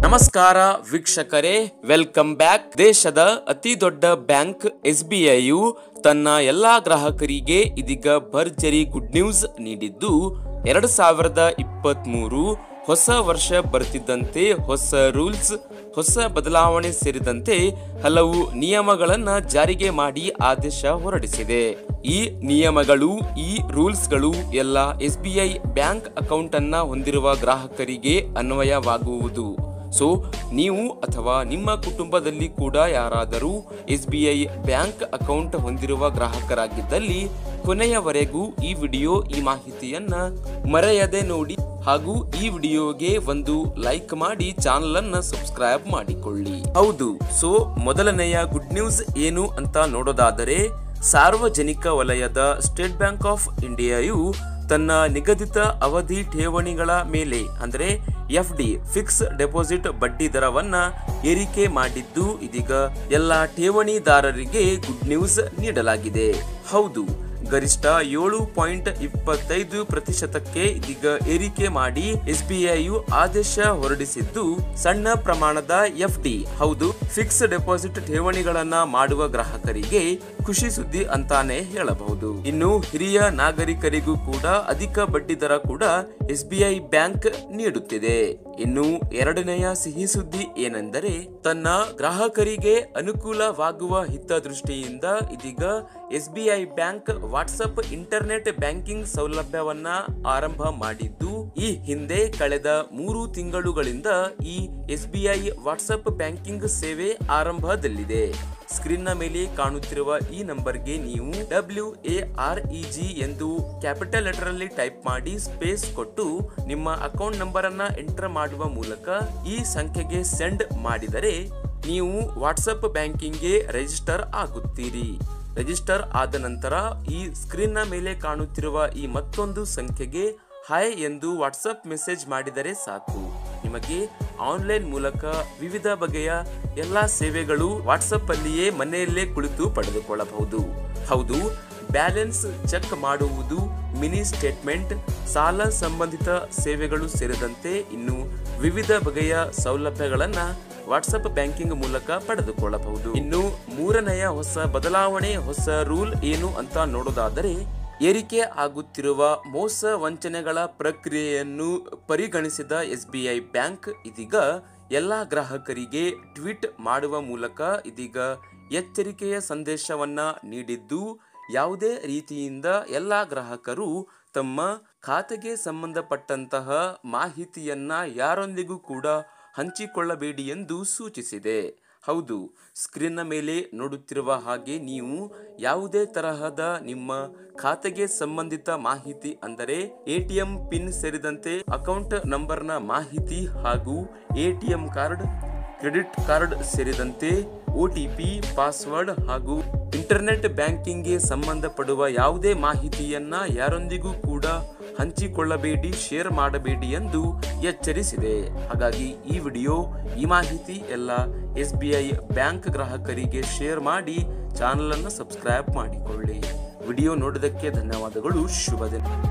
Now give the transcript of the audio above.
ನಮಸ್ಕಾರ ವೀಕ್ಷಕರೇ welcome back ದೇಶದ ಅತಿ ದೊಡ್ಡ ಬ್ಯಾಂಕ್ ಎಸ್ ಬಿ ಐಯು ತನ್ನ ಎಲ್ಲಾ ಗ್ರಾಹಕರಿಗೆ ಇದೀಗ ಭರ್ಜರಿ ಗುಡ್ ನ್ಯೂಸ್ ನೀಡಿದ್ದು ಎರಡು ಸಾವಿರದ ಇಪ್ಪತ್ತ್ಮೂರು ಹೊಸ ವರ್ಷ ಬರ್ತಿದ್ದಂತೆ ಹೊಸ ರೂಲ್ಸ್ ಹೊಸ ಬದಲಾವಣೆ ಸೇರಿದಂತೆ ಹಲವು ನಿಯಮಗಳನ್ನ ಜಾರಿಗೆ ಮಾಡಿ ಆದೇಶ ಹೊರಡಿಸಿದೆ ಈ ನಿಯಮಗಳು ಈ ರೂಲ್ಸ್ಗಳು ಎಲ್ಲ S B I bank account ಅನ್ನ ಹೊಂದಿರುವ ಗ್ರಾಹಕರಿಗೆ ಅನ್ವಯವಾಗುವುದು ಸೊ ನೀವು ಅಥವಾ ನಿಮ್ಮ ಕುಟುಂಬದಲ್ಲಿ ಕೂಡ ಯಾರಾದರೂ S B I bank account ಹೊಂದಿರುವ ಗ್ರಾಹಕರಾಗಿದ್ದಲ್ಲಿ ಕೊನೆಯವರೆಗೂ ಈ ವಿಡಿಯೋ ಈ ಮಾಹಿತಿಯನ್ನ ಮರೆಯದೆ ನೋಡಿ ಹಾಗೂ ಈ ವಿಡಿಯೋಗೆ ಒಂದು ಲೈಕ್ ಮಾಡಿ ಚಾನಲ್ ಅನ್ನ ಸಬ್ಸ್ಕ್ರೈಬ್ ಮಾಡಿಕೊಳ್ಳಿ ಹೌದು ಸೊ ಮೊದಲನೆಯ ಗುಡ್ ನ್ಯೂಸ್ ಏನು ಅಂತ ನೋಡೋದಾದರೆ ಸಾರ್ವಜನಿಕ ವಲಯದ ಸ್ಟೇಟ್ ಬ್ಯಾಂಕ್ ಆಫ್ ಇಂಡಿಯಾಯು ತನ್ನ ನಿಗದಿತ ಅವಧಿ ಠೇವಣಿಗಳ ಮೇಲೆ ಅಂದರೆ ಎಫ್ ಡಿ ಫಿಕ್ಸ್ ಡೆಪಾಸಿಟ್ ಬಡ್ಡಿ ದರವನ್ನ ಏರಿಕೆ ಮಾಡಿದ್ದು ಇದೀಗ ಎಲ್ಲ ಠೇವಣಿದಾರರಿಗೆ ಗುಡ್ ನ್ಯೂಸ್ ನೀಡಲಾಗಿದೆ ಹೌದು ಗರಿಷ್ಠ ಏಳು ಪಾಯಿಂಟ್ ಇಪ್ಪತ್ತೈದು ಪ್ರತಿಶತಕ್ಕೆ ಇದೀಗ ಏರಿಕೆ ಮಾಡಿ ಎಸ್ ಬಿ ಐಯು ಆದೇಶ ಹೊರಡಿಸಿದ್ದು ಸಣ್ಣ ಪ್ರಮಾಣದ ಎಫ್ ಡಿ ಹೌದು ಫಿಕ್ಸ್ ಡೆಪಾಸಿಟ್ ಠೇವಣಿಗಳನ್ನ ಮಾಡುವ ಗ್ರಾಹಕರಿಗೆ ಖುಷಿ ಸುದ್ದಿ ಅಂತಾನೆ ಹೇಳಬಹುದು ಇನ್ನು ಹಿರಿಯ ನಾಗರಿಕರಿಗೂ ಕೂಡ ಅಧಿಕ ಬಡ್ಡಿ ದರ ಕೂಡ ಎಸ್ ಬಿ ಐ ಬ್ಯಾಂಕ್ ನೀಡುತ್ತಿದೆ ಇನ್ನು ಎರಡನೆಯ ಸಿಹಿ ಸುದ್ದಿ ಏನೆಂದರೆ ತನ್ನ ಗ್ರಾಹಕರಿಗೆ ಅನುಕೂಲವಾಗುವ ಹಿತದೃಷ್ಟಿಯಿಂದ ಇದೀಗ S B I bank WhatsApp internet banking ಸೌಲಭ್ಯವನ್ನ ಆರಂಭ ಮಾಡಿದ್ದು ಈ ಹಿಂದೆ ಕಳೆದ ಮೂರು ತಿಂಗಳುಗಳಿಂದ ಈ S B I WhatsApp banking ಸೇವೆ ಆರಂಭದಲ್ಲಿದೆ ಸ್ಕ್ರೀನ್ ನ ಮೇಲೆ ಕಾಣುತ್ತಿರುವ ಈ ನಂಬರ್ಗೆ ನೀವು W A R E G ಎಂದು ಕ್ಯಾಪಿಟಲ್ ಲೆಟರ್ ಅಲ್ಲಿ ಟೈಪ್ ಮಾಡಿ ಸ್ಪೇಸ್ ಕೊಟ್ಟು ನಿಮ್ಮ ಅಕೌಂಟ್ ನಂಬರ್ ಅನ್ನ ಎಂಟರ್ ಮಾಡುವ ಮೂಲಕ ಈ ಸಂಖ್ಯೆಗೆ ಸೆಂಡ್ ಮಾಡಿದರೆ ನೀವು ವಾಟ್ಸಪ್ ಬ್ಯಾಂಕಿಂಗ್ಗೆ ರಿಜಿಸ್ಟರ್ ಆಗುತ್ತೀರಿ ರಿಜಿಸ್ಟರ್ ಆದ ನಂತರ ಈ ಸ್ಕ್ರೀನ್ ನ ಮೇಲೆ ಕಾಣುತ್ತಿರುವ ಈ ಮತ್ತೊಂದು ಸಂಖ್ಯೆಗೆ ಹಾಯ್ ಎಂದು ವಾಟ್ಸಪ್ ಮೆಸೇಜ್ ಮಾಡಿದರೆ ಸಾಕು ನಿಮಗೆ ಆನ್ಲೈನ್ ಮೂಲಕ ವಿವಿಧ ಬಗೆಯ ಎಲ್ಲಾ ಸೇವೆಗಳು ವಾಟ್ಸಪ್ ಅಲ್ಲಿಯೇ ಮನೆಯಲ್ಲೇ ಕುಳಿತು ಪಡೆದುಕೊಳ್ಳಬಹುದು ಹೌದು ಬ್ಯಾಲೆನ್ಸ್ ಚೆಕ್ ಮಾಡುವುದು ಮಿನಿ ಸ್ಟೇಟ್ಮೆಂಟ್ ಸಾಲ ಸಂಬಂಧಿತ ಸೇವೆಗಳು ಸೇರಿದಂತೆ ಇನ್ನು ವಿವಿಧ ಬಗೆಯ ಸೌಲಭ್ಯಗಳನ್ನ ವಾಟ್ಸಪ್ ಬ್ಯಾಂಕಿಂಗ್ ಮೂಲಕ ಪಡೆದುಕೊಳ್ಳಬಹುದು ಇನ್ನು ಮೂರನೆಯ ಹೊಸ ಬದಲಾವಣೆ ಹೊಸ ರೂಲ್ ಏನು ಅಂತ ನೋಡೋದಾದರೆ ಏರಿಕೆ ಆಗುತ್ತಿರುವ ಮೋಸ ವಂಚನೆಗಳ ಪ್ರಕ್ರಿಯೆಯನ್ನು ಪರಿಗಣಿಸಿದ ಎಸ್ ಬಿ ಐ ಬ್ಯಾಂಕ್ ಇದೀಗ ಎಲ್ಲ ಗ್ರಾಹಕರಿಗೆ ಟ್ವೀಟ್ ಮಾಡುವ ಮೂಲಕ ಇದೀಗ ಎಚ್ಚರಿಕೆಯ ಸಂದೇಶವನ್ನ ನೀಡಿದ್ದು ಯಾವುದೇ ರೀತಿಯಿಂದ ಎಲ್ಲ ಗ್ರಾಹಕರು ತಮ್ಮ ಖಾತೆಗೆ ಸಂಬಂಧಪಟ್ಟಂತಹ ಮಾಹಿತಿಯನ್ನ ಯಾರೊಂದಿಗೂ ಕೂಡ ಹಂಚಿಕೊಳ್ಳಬೇಡಿ ಎಂದು ಸೂಚಿಸಿದೆ ಹೌದು ಸ್ಕ್ರೀನ್ನ ಮೇಲೆ ನೋಡುತ್ತಿರುವ ಹಾಗೆ ನೀವು ಯಾವುದೇ ತರಹದ ನಿಮ್ಮ ಖಾತೆಗೆ ಸಂಬಂಧಿತ ಮಾಹಿತಿ ಅಂದರೆ ಎಟಿಎಂ ಪಿನ್ ಸೇರಿದಂತೆ ಅಕೌಂಟ್ ನಂಬರ್ನ ಮಾಹಿತಿ ಹಾಗೂ ಎಟಿಎಂ ಕಾರ್ಡ್ ಕ್ರೆಡಿಟ್ ಕಾರ್ಡ್ ಸೇರಿದಂತೆ ಒ ಟಿ ಪಿ ಪಾಸ್ವರ್ಡ್ ಹಾಗೂ ಇಂಟರ್ನೆಟ್ ಬ್ಯಾಂಕಿಂಗ್ಗೆ ಸಂಬಂಧಪಡುವ ಯಾವುದೇ ಮಾಹಿತಿಯನ್ನ ಯಾರೊಂದಿಗೂ ಕೂಡ ಹಂಚಿಕೊಳ್ಳಬೇಡಿ ಶೇರ್ ಮಾಡಬೇಡಿ ಎಂದು ಎಚ್ಚರಿಸಿದೆ ಹಾಗಾಗಿ ಈ ವಿಡಿಯೋ ಈ ಮಾಹಿತಿ ಎಲ್ಲ ಎಸ್ ಬಿ ಐ ಬ್ಯಾಂಕ್ ಗ್ರಾಹಕರಿಗೆ ಶೇರ್ ಮಾಡಿ ಚಾನಲ್ ಅನ್ನು ಸಬ್ಸ್ಕ್ರೈಬ್ ಮಾಡಿಕೊಳ್ಳಿ ವಿಡಿಯೋ ನೋಡಿದಕ್ಕೆ ಧನ್ಯವಾದಗಳು ಶುಭ ದಿನ